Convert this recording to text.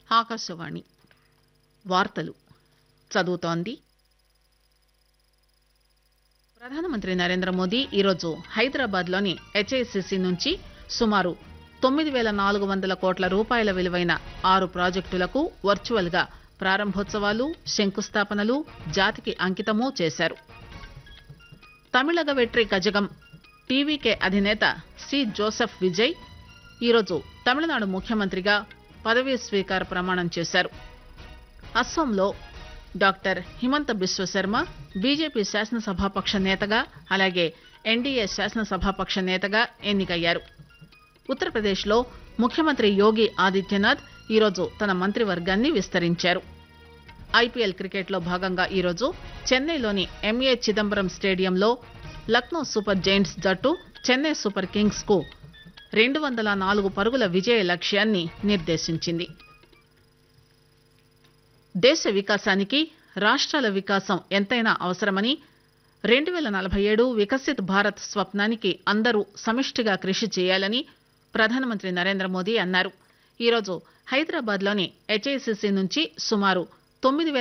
ఆకాశవాణి వార్తలు చదువుతోంది ప్రధానమంత్రి నరేంద్ర మోదీ ఈరోజు హైదరాబాద్ లోని హెచ్ఐసిసి నుంచి సుమారు తొమ్మిది పేల నాలుగు వందల కోట్ల రూపాయల విలువైన ఆరు ప్రాజెక్టులకు వర్చువల్ గా ప్రారంభోత్సవాలు శంకుస్థాపనలు జాతికి అంకితమూ చేశారు తమిళగ వెట్రి కజగం టీవీకే అధినేత సి జోసెఫ్ విజయ్ ఈరోజు తమిళనాడు ముఖ్యమంత్రిగా పదవీ స్వీకార ప్రమాణం చేశారు అస్సోంలో డాక్టర్ హిమంత బిశ్వశర్మ బీజేపీ శాసనసభాపక్ష నేతగా అలాగే ఎన్డీఏ శాసనసభాపక్ష నేతగా ఎన్నికయ్యారు ఉత్తరప్రదేశ్ లో ముఖ్యమంత్రి యోగి ఆదిత్యనాథ్ ఈరోజు తన మంత్రివర్గాన్ని విస్తరించారు ఐపీఎల్ క్రికెట్ లో భాగంగా ఈరోజు చెన్నైలోని ఎంఏ చిదంబరం స్టేడియంలో లక్నో సూపర్ జైంట్స్ జట్టు చెన్నై సూపర్ కింగ్స్ కు రెండు వందల నాలుగు పరుగుల విజయ లక్ష్యాన్ని నిర్దేశించింది దేశ వికాసానికి రాష్ట్రాల వికాసం ఎంతైనా అవసరమని రెండు పేల నలభై ఏడు వికసిత్ భారత్ స్వప్నానికి అందరూ సమిష్టిగా కృషి చేయాలని ప్రధానమంత్రి నరేంద్ర మోదీ అన్నారు ఈరోజు హైదరాబాద్ లోని హెచ్ఐసిసి నుంచి సుమారు తొమ్మిది